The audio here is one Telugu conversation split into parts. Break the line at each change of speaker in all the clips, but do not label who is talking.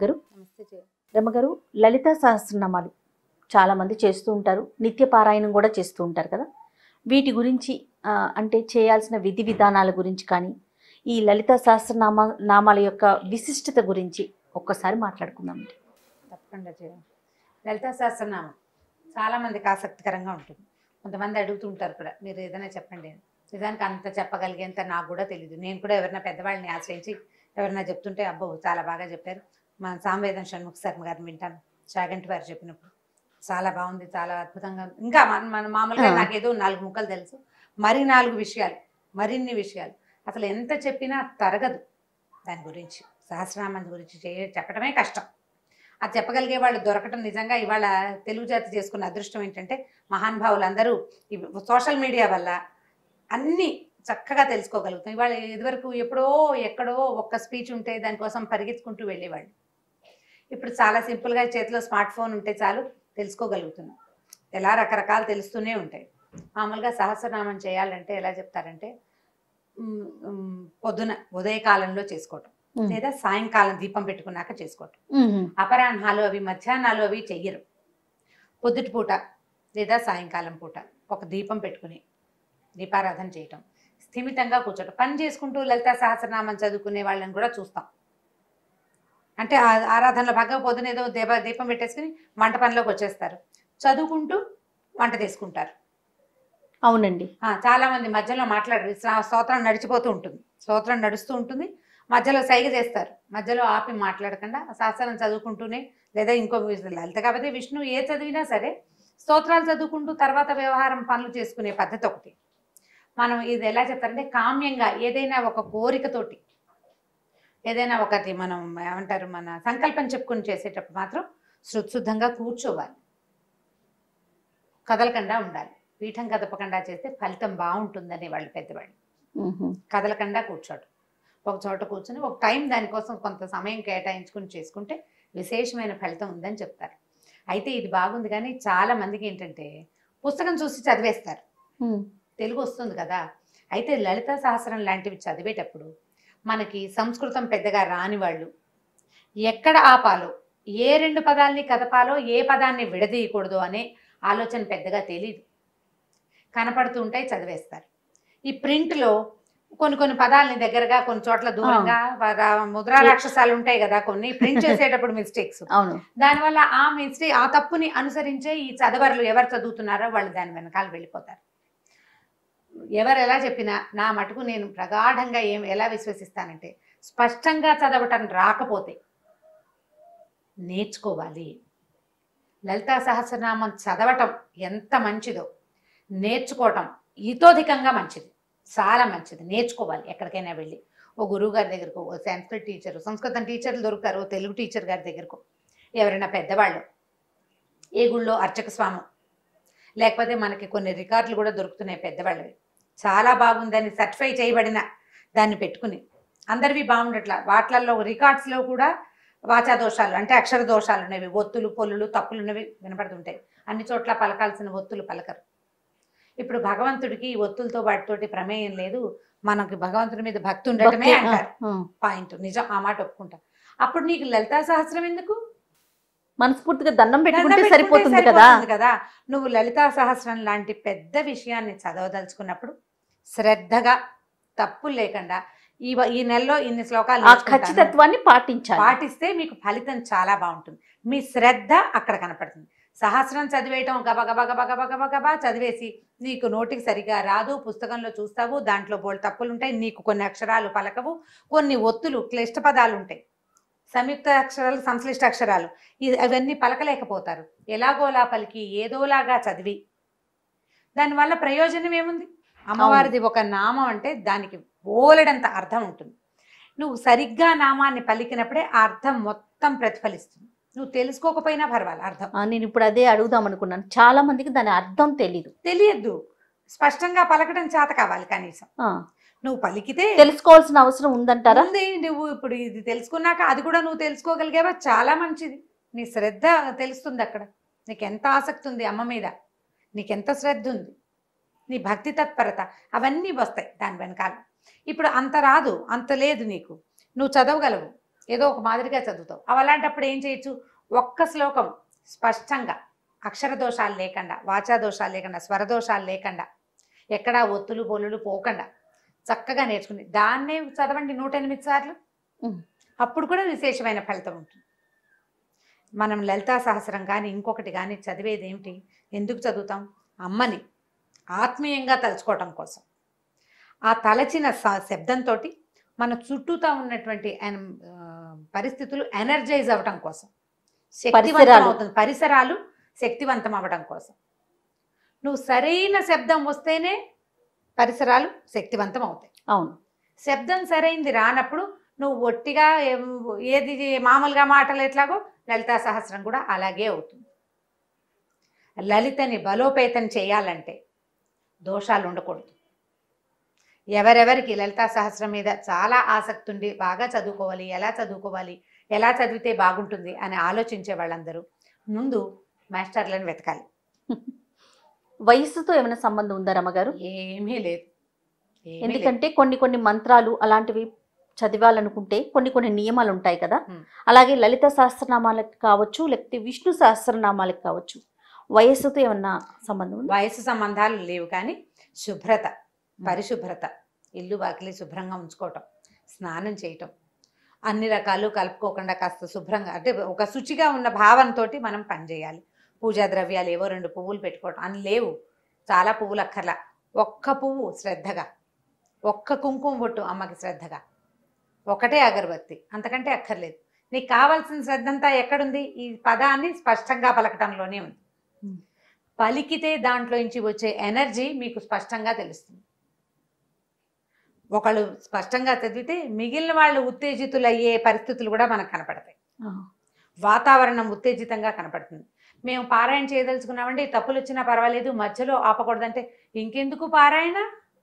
రమ్మగారు
నమస్తే జయ
రమ్మగారు లలిత సహస్రనామాలు చాలా మంది చేస్తూ ఉంటారు నిత్య పారాయణం కూడా చేస్తూ ఉంటారు కదా వీటి గురించి ఆ, అంటే చేయాల్సిన విధి విధానాల గురించి కానీ ఈ లలిత సహస్రనామ నామాల యొక్క విశిష్టత గురించి ఒక్కసారి మాట్లాడుకుందాం
తప్పకుండా జయ లలితా సహస్రనామం చాలా మందికి ఆసక్తికరంగా ఉంటుంది కొంతమంది అడుగుతుంటారు కూడా మీరు ఏదైనా చెప్పండి అని. నిజానికి అంత చెప్పగలిగేంత నాకు కూడా తెలియదు నేను కూడా ఎవరైనా పెద్దవాళ్ళని ఆశ్రయించి ఎవరైనా చెప్తుంటే అబ్బో చాలా బాగా చెప్పారు మన సాంవేదం షణ్ముఖ శర్మ గారిని వింటాను చాగంటి వారు చెప్పినప్పుడు చాలా బాగుంది చాలా అద్భుతంగా ఉంది. ఇంకా మన మన మామూలుగా
ఆ.
నాకు ఏదో నాలుగు ముక్కలు తెలుసు మరి నాలుగు విషయాలు మరిన్ని విషయాలు అసలు ఎంత చెప్పినా తరగదు దాని గురించి సహస్రనామం గురించి చే చెప్పడమే కష్టం అది చెప్పగలిగే వాళ్ళు దొరకటం నిజంగా ఇవాళ తెలుగు జాతి చేసుకున్న అదృష్టం ఏంటంటే మహానుభావులందరూ ఈ సోషల్ మీడియా వల్ల అన్నీ చక్కగా తెలుసుకోగలుగుతాం ఇవాళ ఇదివరకు ఎప్పుడో ఎక్కడో ఒక్క స్పీచ్ ఉంటే దానికోసం పరిగెత్తుకుంటూ వెళ్ళేవాళ్ళు ఇప్పుడు చాలా సింపుల్గా చేతిలో స్మార్ట్ ఫోన్ ఉంటే చాలు తెలుసుకోగలుగుతున్నాం ఎలా రకరకాలు తెలుస్తూనే ఉంటాయి మామూలుగా సహస్రనామం చేయాలంటే ఎలా చెప్తారంటే ఉమ్, ఉమ్, పొద్దున ఉదయకాలంలో చేసుకోవటం
ఉమ్.
లేదా సాయంకాలం దీపం పెట్టుకున్నాక చేసుకోవటం
ఉమ్.
అపరాహ్నాలు అవి మధ్యాహ్నాలు అవి చెయ్యరు పొద్దుటి పూట లేదా సాయంకాలం పూట ఒక దీపం పెట్టుకుని దీపారాధన చేయటం స్థిమితంగా కూర్చోటం పని చేసుకుంటూ లలిత సహస్రనామం చదువుకునే వాళ్ళని కూడా చూస్తాం అంటే ఆ- ఆరాధనలో భాగంగా పొద్దున ఏదో దీప దీపం పెట్టేసుకుని వంట పనిలోకి వచ్చేస్తారు చదువుకుంటూ వంట చేసుకుంటారు
అవునండి
ఆ, చాలా మంది మధ్యలో మాట్లాడరు శ్రా- స్తోత్రం నడిచిపోతూ ఉంటుంది స్తోత్రం నడుస్తూ ఉంటుంది మధ్యలో సైగ చేస్తారు మధ్యలో ఆపి మాట్లాడకుండా శాస్త్రం చదువుకుంటూనే లేదా ఇంకో వి- లలిత కాకపోతే విష్ణు ఏ చదివినా సరే స్తోత్రాలు చదువుకుంటూ తర్వాత వ్యవహారం పనులు చేసుకునే పద్ధతి ఒకటి మనం ఇది ఎలా చెప్తారంటే కామ్యంగా ఏదైనా ఒక కోరికతోటి ఏదైనా ఒకటి మనం ఏమంటారు మన సంకల్పం చెప్పుకొని చేసేటప్పుడు మాత్రం శుద్ధంగా కూర్చోవాలి కదలకుండా ఉండాలి పీఠం కదపకుండా చేస్తే ఫలితం బాగుంటుందని వాళ్ళు పెద్దవాళ్ళు
ఉహు.
కదలకుండా కూర్చోడు ఒక చోట కూర్చొని ఒక టైం దానికోసం కొంత సమయం కేటాయించుకుని చేసుకుంటే విశేషమైన ఫలితం ఉందని చెప్తారు అయితే ఇది బాగుంది కానీ చాలా మందికి ఏంటంటే పుస్తకం చూసి చదివేస్తారు
ఉమ్.
తెలుగు వస్తుంది కదా అయితే లలిత సహస్రం లాంటివి చదివేటప్పుడు మనకి సంస్కృతం పెద్దగా రాని వాళ్ళు ఎక్కడ ఆపాలో ఏ రెండు పదాల్ని కదపాలో ఏ పదాన్ని విడదీయకూడదు అనే ఆలోచన పెద్దగా తెలియదు కనపడుతూ ఉంటాయి చదివేస్తారు ఈ ప్రింట్లో కొన్ని కొన్ని పదాలని దగ్గరగా కొన్ని చోట్ల దూరంగా రా- ముద్రా రాక్షసాలు ఉంటాయి కదా కొన్ని ప్రింట్ చేసేటప్పుడు మిస్టేక్స్
అవును
దానివల్ల ఆ మిస్టేక్ ఆ తప్పుని అనుసరించే ఈ చదవరులు ఎవరు చదువుతున్నారో వాళ్ళు దాని వెనకాల వెళ్ళిపోతారు ఎవరు ఎలా చెప్పినా నా మటుకు నేను ప్రగాఢంగా ఏం ఎలా విశ్వసిస్తానంటే స్పష్టంగా చదవటం రాకపోతే నేర్చుకోవాలి లలితా సహస్రనామం చదవటం ఎంత మంచిదో నేర్చుకోవటం ఇతోధికంగా మంచిది చాలా మంచిది నేర్చుకోవాలి ఎక్కడికైనా వెళ్ళి ఓ గురువు గారి దగ్గరకు ఓ సంస్కృత టీచర్ సంస్కృతం టీచర్లు దొరుకుతారు ఓ తెలుగు టీచర్ గారి దగ్గరకు ఎవరైనా పెద్దవాళ్ళు ఏ గుళ్ళో అర్చక స్వామి లేకపోతే మనకి కొన్ని రికార్డులు కూడా దొరుకుతున్నాయి పెద్దవాళ్ళవి చాలా బాగుందని సర్టిఫై చేయబడిన దాన్ని పెట్టుకుని అందరివి బాగుండట్లా వాటిలలో రికార్డ్స్లో కూడా వాచా దోషాలు అంటే అక్షర దోషాలు ఉన్నవి ఒత్తులు పొల్లులు తప్పులు ఉన్నవి వినపడుతుంటాయి అన్ని చోట్ల పలకాల్సిన ఒత్తులు పలకరు ఇప్పుడు భగవంతుడికి ఈ ఒత్తులతో వాటితోటి ప్రమేయం లేదు మనకి భగవంతుడి మీద భక్తి ఉండటమే
భక్తి,
అంటారు
ఆ, ఆ.
పాయింట్ నిజం ఆ మాట ఒప్పుకుంటా అప్పుడు నీకు లలితా సహస్రం ఎందుకు
మనస్ఫూర్తిగా దండం పెట్టుకుంటే
దండం పెట్టుకుంటే
సరిపోతుంది కదా
సరిపోతుంది కదా నువ్వు లలితా సహస్రం లాంటి పెద్ద విషయాన్ని చదవదలుచుకున్నప్పుడు శ్రద్ధగా తప్పులు లేకుండా ఈ వ- ఈ నెలలో ఇన్ని శ్లోకాలు
ఆ
నేర్చుకుంటాను.
ఖచ్చితత్వాన్ని పాటించాలి
పాటిస్తే మీకు ఫలితం చాలా బాగుంటుంది మీ శ్రద్ధ అక్కడ కనపడుతుంది సహస్రం చదివేయటం గబ గబ గబ గబ గబ గబా చదివేసి నీకు నోటికి సరిగా రాదు పుస్తకంలో చూస్తావు దాంట్లో బోల్ తప్పులు ఉంటాయి నీకు కొన్ని అక్షరాలు పలకవు కొన్ని ఒత్తులు క్లిష్ట పదాలు ఉంటాయి సంయుక్త అక్షరాలు సంశ్లిష్ట అక్షరాలు ఇది అవన్నీ పలకలేకపోతారు ఎలాగోలా పలికి ఏదోలాగా చదివి దానివల్ల ప్రయోజనం ఏముంది అమ్మవారిది ఒక నామం అంటే దానికి బోలెడంత అర్థం ఉంటుంది నువ్వు సరిగ్గా నామాన్ని పలికినప్పుడే ఆ అర్థం మొత్తం ప్రతిఫలిస్తుంది నువ్వు తెలుసుకోకపోయినా పర్వాలేదు అర్థం
ఆ, నేను ఇప్పుడు అదే అడుగుదాం అనుకున్నాను చాలా మందికి దాని అర్థం తెలీదు
తెలియద్దు స్పష్టంగా పలకడం చేత కావాలి కనీసం
ఆ,
నువ్వు పలికితే
తెలుసుకోవాల్సిన అవసరం ఉందంటారా
ఉంది నువ్వు ఇప్పుడు ఇది తెలుసుకున్నాక అది కూడా నువ్వు తెలుసుకోగలిగావా చాలా మంచిది నీ శ్రద్ధ తెలుస్తుంది అక్కడ నీకు ఎంత ఆసక్తి ఉంది అమ్మ మీద నీకెంత శ్రద్ధ ఉంది నీ భక్తి తత్పరత అవన్నీ వస్తాయి దాని వెనకాల ఇప్పుడు అంత రాదు అంత లేదు నీకు నువ్వు చదవగలవు ఏదో ఒక మాదిరిగా చదువుతావు అవి అలాంటప్పుడు ఏం చేయొచ్చు ఒక్క శ్లోకం స్పష్టంగా అక్షర దోషాలు లేకుండా వాచా దోషాలు లేకుండా స్వర దోషాలు లేకుండా ఎక్కడా ఒత్తులు బొల్లులు పోకుండా చక్కగా నేర్చుకుని దాన్నే చదవండి నూట ఎనిమిది సార్లు
ఉమ్.
అప్పుడు కూడా విశేషమైన ఫలితం ఉంటుంది మనం లలితా సహస్రం కానీ ఇంకొకటి కానీ చదివేది ఏమిటి ఎందుకు చదువుతాం అమ్మని ఆత్మీయంగా తలుచుకోవటం కోసం ఆ తలచిన స- శబ్దంతో మన చుట్టూతా ఉన్నటువంటి ఎన్- ఆ, పరిస్థితులు ఎనర్జైజ్ అవ్వటం కోసం శక్తివంతం
పరిసరాలు.
అవుతుంది పరిసరాలు శక్తివంతం అవ్వడం కోసం నువ్వు సరైన శబ్దం వస్తేనే పరిసరాలు శక్తివంతం అవుతాయి
అవును
శబ్దం సరైంది రానప్పుడు నువ్వు ఒట్టిగా ఏం- ఏది మామూలుగా మాటలు ఎట్లాగో లలితా సహస్రం కూడా అలాగే అవుతుంది లలితని బలోపేతం చేయాలంటే దోషాలు ఉండకూడదు ఎవరెవరికి లలితా సహస్రం మీద చాలా ఆసక్తి ఉండి బాగా చదువుకోవాలి ఎలా చదువుకోవాలి ఎలా చదివితే బాగుంటుంది అని ఆలోచించే వాళ్ళందరూ ముందు మాస్టర్లను వెతకాలి
వయసుతో ఏమైనా సంబంధం ఉందా రమ్మగారు
ఏమీ లేదు ఏమీ లేదు.
ఎందుకంటే కొన్ని కొన్ని మంత్రాలు అలాంటివి చదివాలనుకుంటే కొన్ని కొన్ని నియమాలు ఉంటాయి కదా
Hmm.
అలాగే లలిత సహస్రనామాలకు కావచ్చు లేకపోతే విష్ణు సహస్రనామాలకు కావచ్చు వయస్సుతో ఏమన్నా సంబంధం ఉందా
వయసు సంబంధాలు లేవు కానీ శుభ్రత పరిశుభ్రత ఇల్లు వాకిలి శుభ్రంగా ఉంచుకోవటం స్నానం చేయటం అన్ని రకాలు కలుపుకోకుండా కాస్త శుభ్రంగా అంటే ఒక శుచిగా ఉన్న భావనతోటి మనం పనిచేయాలి పూజా ద్రవ్యాలు ఏవో రెండు పువ్వులు పెట్టుకోవటం అని లేవు చాలా పువ్వులు అక్కర్లా ఒక్క పువ్వు శ్రద్ధగా ఒక్క కుంకుమ బొట్టు అమ్మకి శ్రద్ధగా ఒకటే అగరబత్తి అంతకంటే అక్కర్లేదు నీకు కావాల్సిన శ్రద్ధ అంతా ఎక్కడుంది ఈ పదాన్ని స్పష్టంగా పలకటంలోనే ఉంది
Hmm.
పలికితే దాంట్లో నుంచి వచ్చే ఎనర్జీ మీకు స్పష్టంగా తెలుస్తుంది ఒకళ్ళు స్పష్టంగా చదివితే మిగిలిన వాళ్ళు ఉత్తేజితులు అయ్యే పరిస్థితులు కూడా మనకు కనపడతాయి
ఆ,
వాతావరణం ఉత్తేజితంగా కనపడుతుంది మేము పారాయణ చేయదలుచుకున్నామంటే తప్పులు వచ్చినా పర్వాలేదు మధ్యలో ఆపకూడదంటే ఇంకెందుకు పారాయణ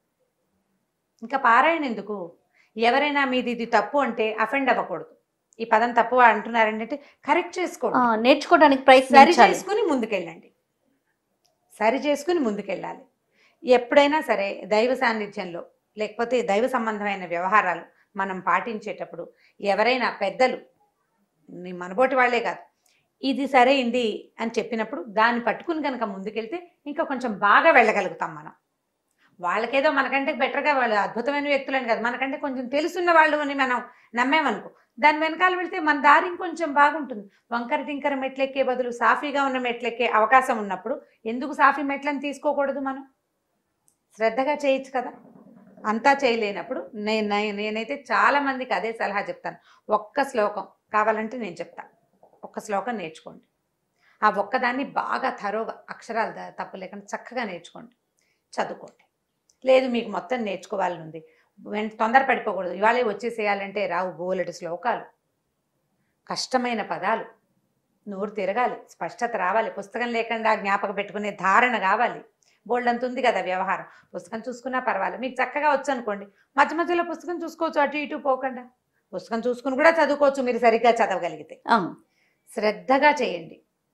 ఇంకా పారాయణ ఎందుకు ఎవరైనా మీది ఇది తప్పు అంటే అఫెండ్ అవ్వకూడదు ఈ పదం తప్పు అంటున్నారంటే కరెక్ట్
ఆ,
చేసుకోండి
నేర్చుకోవడానికి
సరి
ప్రయత్నించాలి
చేసుకుని ముందుకెళ్ళండి సరి చేసుకుని ముందుకెళ్ళాలి ఎప్పుడైనా సరే దైవ సాన్నిధ్యంలో లేకపోతే దైవ సంబంధమైన వ్యవహారాలు మనం పాటించేటప్పుడు ఎవరైనా పెద్దలు నీ మనబోటి వాళ్ళే కాదు ఇది సరైంది అని చెప్పినప్పుడు దాన్ని పట్టుకుని కనుక ముందుకెళ్తే ఇంకా కొంచెం బాగా వెళ్ళగలుగుతాం మనం వాళ్ళకేదో మనకంటే బెటర్గా వాళ్ళు అద్భుతమైన వ్యక్తులని కాదు మనకంటే కొంచెం తెలుసున్న వాళ్ళు అని మనం నమ్మేమనుకో దాని వెనకాల వెళ్తే మన దారి ఇంకొంచెం బాగుంటుంది వంకర టింకర మెట్లెక్కే బదులు సాఫీగా ఉన్న మెట్లెక్కే అవకాశం ఉన్నప్పుడు ఎందుకు సాఫీ మెట్లను తీసుకోకూడదు మనం శ్రద్ధగా చేయొచ్చు కదా అంతా చేయలేనప్పుడు నేను నే- నేనైతే చాలా మందికి అదే సలహా చెప్తాను ఒక్క శ్లోకం కావాలంటే నేను చెప్తాను ఒక్క శ్లోకం నేర్చుకోండి ఆ ఒక్కదాన్ని బాగా తరోగా అక్షరాలు ద- తప్పు లేకుండా చక్కగా నేర్చుకోండి చదువుకోండి లేదు మీకు మొత్తం నేర్చుకోవాలని ఉంది వెంట తొందర పడిపోకూడదు ఇవాళే వచ్చేసేయాలంటే రావు బోలెడు శ్లోకాలు కష్టమైన పదాలు నోరు తిరగాలి స్పష్టత రావాలి పుస్తకం లేకుండా జ్ఞాపకం పెట్టుకునే ధారణ కావాలి బోల్డ్ అంత ఉంది కదా వ్యవహారం పుస్తకం చూసుకున్నా పర్వాలేదు మీకు చక్కగా వచ్చు అనుకోండి మధ్య మధ్యలో పుస్తకం చూసుకోవచ్చు అటు ఇటు పోకుండా పుస్తకం చూసుకుని కూడా చదువుకోవచ్చు మీరు సరిగ్గా చదవగలిగితే
ఆ,
శ్రద్ధగా చేయండి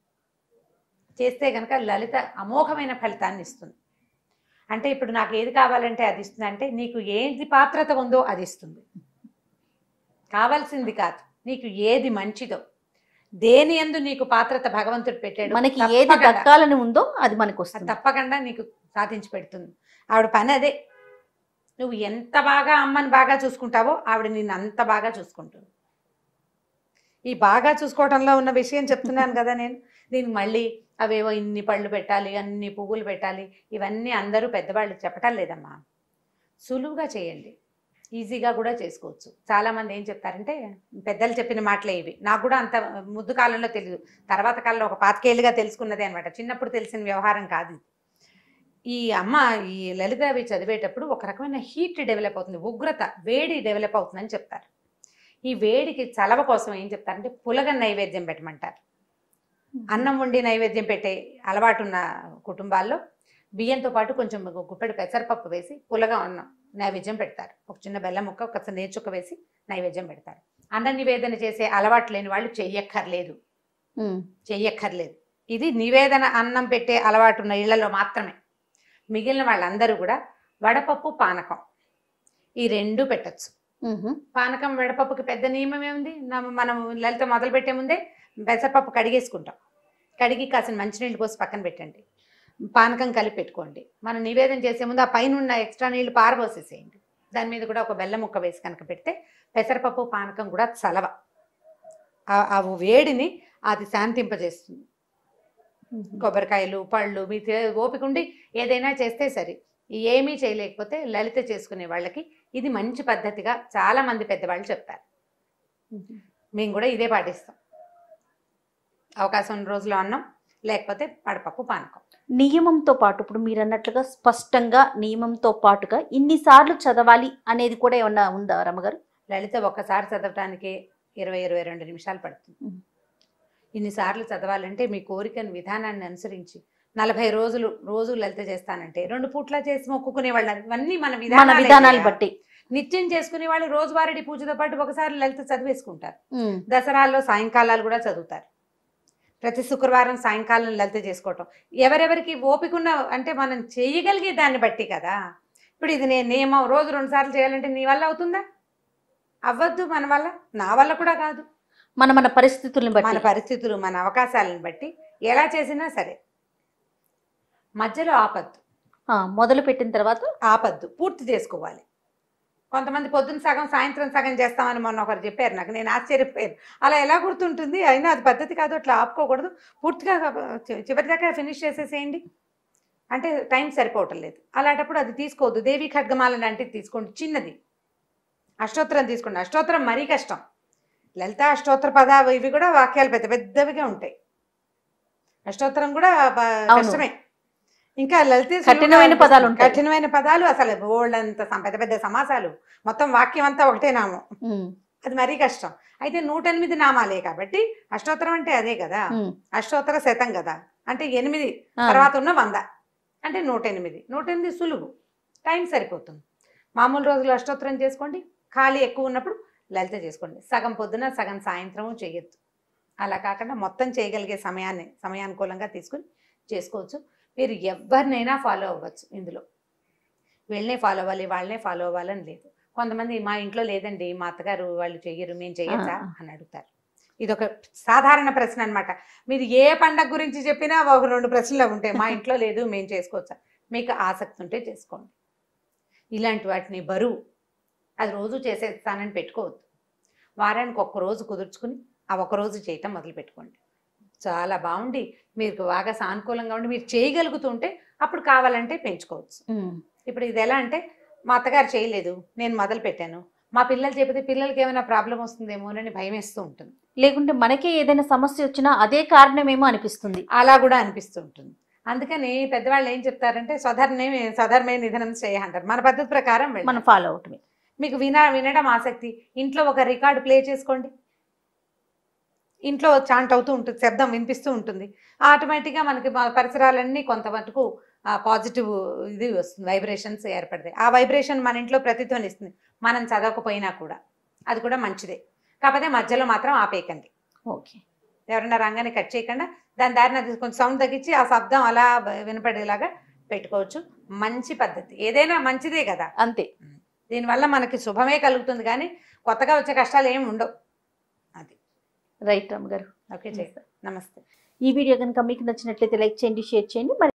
చేస్తే కనుక లలిత అమోఘమైన ఫలితాన్ని ఇస్తుంది అంటే ఇప్పుడు నాకు ఏది కావాలంటే అది ఇస్తుంది అంటే నీకు ఏది పాత్రత ఉందో అది ఇస్తుంది కావాల్సింది కాదు నీకు ఏది మంచిదో దేని ఎందు నీకు పాత్రత భగవంతుడు పెట్టాడు
మనకి ఏది
తప్పకుండా-
దక్కాలని ఉందో అది మనకు
అది
వస్తుంది
తప్పకుండా నీకు సాధించి పెడుతుంది ఆవిడ పని అదే నువ్వు ఎంత బాగా అమ్మని బాగా చూసుకుంటావో ఆవిడ నిన్ను అంత బాగా చూసుకుంటుంది ఈ బాగా చూసుకోవటంలో ఉన్న విషయం చెప్తున్నాను కదా నేను దీనికి మళ్ళీ అవేవో ఇన్ని పళ్ళు పెట్టాలి అన్ని పువ్వులు పెట్టాలి ఇవన్నీ అందరూ పెద్దవాళ్ళు చెప్పటం లేదమ్మా సులువుగా చేయండి ఈజీగా కూడా చేసుకోవచ్చు చాలామంది ఏం చెప్తారంటే పెద్దలు చెప్పిన మాటలే ఇవి నాకు కూడా అంత ముద్దు కాలంలో తెలియదు తర్వాత కాలంలో ఒక పాతికేళ్ళుగా తెలుసుకున్నదే అనమాట చిన్నప్పుడు తెలిసిన వ్యవహారం కాదు ఇది. ఈ అమ్మ ఈ లలిత అవి చదివేటప్పుడు ఒక రకమైన హీట్ డెవలప్ అవుతుంది ఉగ్రత వేడి డెవలప్ అవుతుందని చెప్తారు ఈ వేడికి చలవ కోసం ఏం చెప్తారంటే పులగ నైవేద్యం పెట్టమంటారు అన్నం వండి నైవేద్యం పెట్టే అలవాటు ఉన్న కుటుంబాల్లో బియ్యంతో పాటు కొంచెం గుప్పెడు పెసరపప్పు వేసి పులగ అన్నం నైవేద్యం పెడతారు ఒక చిన్న బెల్లం ముక్క ఒక నేచుక్క వేసి నైవేద్యం పెడతారు అన్న నివేదన చేసే అలవాటు లేని వాళ్ళు చెయ్యక్కర్లేదు
ఉమ్,
చెయ్యక్కర్లేదు ఇది నివేదన అన్నం పెట్టే అలవాటు ఉన్న ఇళ్లలో మాత్రమే మిగిలిన వాళ్ళందరూ కూడా వడపప్పు పానకం ఈ రెండు పెట్టచ్చు
మ్మ్.
పానకం వడపప్పుకి పెద్ద నియమం ఏముంది నా- మనం లలిత మొదలు పెట్టే ముందే పెసరపప్పు కడిగేసుకుంటాం కడిగి కాసిన మంచినీళ్ళు పోసి పక్కన పెట్టండి పానకం కలిపి పెట్టుకోండి మనం నివేదన చేసే ముందు ఆ పైన ఉన్న ఎక్స్ట్రా నీళ్లు పారబోసేసేయండి దాని మీద కూడా ఒక బెల్లం ముక్క వేసి కనుక పెడితే పెసరపప్పు పానకం కూడా చలవ ఆ- ఆ వేడిని అది శాంతింపజేస్తుంది కొబ్బరికాయలు పళ్ళు మీ తే- ఓపిక ఉండి ఏదైనా చేస్తే సరే ఏమీ చేయలేకపోతే లలిత చేసుకునే వాళ్ళకి ఇది మంచి పద్ధతిగా చాలా మంది పెద్దవాళ్ళు చెప్తారు
మ్మ్.
మేము కూడా ఇదే పాటిస్తాం అవకాశం ఉన్న రోజులు అన్నం లేకపోతే పడపప్పు పానకం
నియమంతో పాటు ఇప్పుడు మీరు అన్నట్లుగా స్పష్టంగా నియమంతో పాటుగా ఇన్నిసార్లు చదవాలి అనేది కూడా ఏమన్నా ఉందా రమ్మగారు
లలిత ఒక్కసారి చదవటానికి ఇరవై ఇరవై రెండు నిమిషాలు పడుతుంది
మ్మ్.
ఇన్నిసార్లు చదవాలంటే మీ కోరికను విధానాన్ని అనుసరించి నలభై రోజులు రోజు లలిత చేస్తానంటే రెండు పూట్ల చేసి మొక్కుకునే వాళ్ళు ఇవన్నీ మన
మన
విధానాలే
విధానాలు
కదా.
బట్టి
నిత్యం చేసుకునే వాళ్ళు రోజువారీ పూజతో పాటు ఒకసారి లలిత చదివేసుకుంటారు
మ్మ్.
దసరాల్లో సాయంకాలాలు కూడా చదువుతారు ప్రతి శుక్రవారం సాయంకాలం లలిత చేసుకోవటం ఎవరెవరికి ఓపిక ఉన్న అంటే మనం చేయగలిగే దాన్ని బట్టి కదా ఇప్పుడు ఇది నేను నియమం రోజు రెండు సార్లు చేయాలంటే నీ వల్ల అవుతుందా అవ్వద్దు మన వల్ల నా వల్ల కూడా కాదు
మన మన పరిస్థితుల్ని
మన
బట్టి
పరిస్థితులు మన అవకాశాలను బట్టి ఎలా చేసినా సరే మధ్యలో ఆపద్దు
ఆ, మొదలు పెట్టిన తర్వాత
ఆపద్దు పూర్తి చేసుకోవాలి కొంతమంది పొద్దున్న సగం సాయంత్రం సగం చేస్తామని మొన్న ఒకరు చెప్పారు నాకు నేను ఆశ్చర్యపోయాను అలా ఎలా గుర్తుంటుంది అయినా అది పద్ధతి కాదు అట్లా ఆపుకోకూడదు పూర్తిగా చి- చివరి దాకా ఫినిష్ చేసేసేయండి అంటే టైం సరిపోవటం లేదు అలాంటప్పుడు అది తీసుకోవద్దు దేవి ఖడ్గమాల లాంటిది తీసుకోండి చిన్నది అష్టోత్తరం తీసుకోండి అష్టోత్తరం మరీ కష్టం లలిత అష్టోత్తర పద ఇవి కూడా వాక్యాలు పెద్ద పెద్దవిగా ఉంటాయి అష్టోత్తరం కూడా బ-
అవును.
కష్టమే ఇంకా లలిత సులువుగా
కఠినమైన
అనిపిస్తుంది.
పదాలు ఉంటాయి.
కఠినమైన పదాలు అసలు బోల్డ్ అంత సం- పెద్ద పెద్ద సమాసాలు మొత్తం వాక్యం అంతా ఒకటే నామం
మ్మ్.
అది మరీ కష్టం అయితే నూట ఎనిమిది నామాలే కాబట్టి అష్టోత్తరం అంటే అదే కదా
మ్మ్.
అష్టోత్తర శతం కదా అంటే ఎనిమిది
ఆ,
తర్వాత ఉన్న వంద అంటే నూట ఎనిమిది నూట ఎనిమిది సులువు టైం సరిపోతుంది మామూలు రోజులు అష్టోత్తరం చేసుకోండి ఖాళీ ఎక్కువ ఉన్నప్పుడు లలిత చేసుకోండి సగం పొద్దున సగం సాయంత్రము చేయొద్దు అలా కాకుండా మొత్తం చేయగలిగే సమయాన్ని సమయానుకూలంగా తీసుకుని చేసుకోవచ్చు మీరు ఎవరినైనా ఫాలో అవ్వచ్చు ఇందులో వీళ్ళనే ఫాలో అవ్వాలి వాళ్ళనే ఫాలో అవ్వాలని లేదు కొంతమంది మా ఇంట్లో లేదండి మా అత్తగారు వాళ్ళు చెయ్యరు మేము చెయ్యొచ్చా
ఆ.
అని అడుగుతారు ఇది ఒక సాధారణ ప్రశ్న అన్నమాట మీరు ఏ పండగ గురించి చెప్పినా ఒక రెండు ప్రశ్నలు ఉంటాయి మా ఇంట్లో లేదు మేము చేసుకోవచ్చా మీకు ఆసక్తి ఉంటే చేసుకోండి ఇలాంటి వాటిని బరువు అది రోజు చేసేస్తానని పెట్టుకోవద్దు వారానికి ఒక్క రోజు కుదుర్చుకుని ఆ ఒక్క రోజు చేయటం మొదలు పెట్టుకోండి చాలా బాగుండి మీకు బాగా సానుకూలంగా ఉండి మీరు చేయగలుగుతుంటే అప్పుడు కావాలంటే పెంచుకోవచ్చు
మ్మ్.
ఇప్పుడు ఇది ఎలా అంటే మా అత్తగారు చేయలేదు నేను మొదలు పెట్టాను మా పిల్లలు చెబితే పిల్లలకి ఏమైనా ప్రాబ్లం వస్తుందేమోనని భయం వేస్తూ ఉంటుంది
లేకుంటే మనకే ఏదైనా సమస్య వచ్చినా అదే కారణమేమో అనిపిస్తుంది
అలా కూడా అనిపిస్తూ ఉంటుంది అందుకని పెద్దవాళ్ళు ఏం చెప్తారంటే స్వధర్మే స్వధర్మే నిధనం చేయ అంటారు మన పద్ధతి ప్రకారం వెళ్ళాలి.
మనం ఫాలో అవటమే
మీకు విన వినడం ఆసక్తి ఇంట్లో ఒక రికార్డు ప్లే చేసుకోండి ఇంట్లో చాంట్ అవుతూ ఉంటుంది శబ్దం వినిపిస్తూ ఉంటుంది ఆటోమేటిక్గా మనకి మా పరిసరాలన్నీ కొంత మటుకు పాజిటివ్ ఇది వస్తుంది వైబ్రేషన్స్ ఏర్పడతాయి ఆ వైబ్రేషన్ మన ఇంట్లో ప్రతిధ్వనిస్తుంది మనం చదవకపోయినా కూడా అది కూడా మంచిదే కాకపోతే మధ్యలో మాత్రం ఆపేయకండి
ఓకే
ఎవరైనా రంగాన్ని కట్ చేయకుండా దాని దారిన అది కొంచెం సౌండ్ తగ్గించి ఆ శబ్దం అలా వినపడేలాగా పెట్టుకోవచ్చు మంచి పద్ధతి ఏదైనా మంచిదే కదా
అంతే
దీనివల్ల మనకి శుభమే కలుగుతుంది కానీ కొత్తగా వచ్చే కష్టాలు ఏమి ఉండవు అది
రైట్ రామ్ గారు
ఓకే చేస్తా నమస్తే
ఈ వీడియో కనుక మీకు నచ్చినట్లయితే లైక్ చేయండి షేర్ చేయండి మరి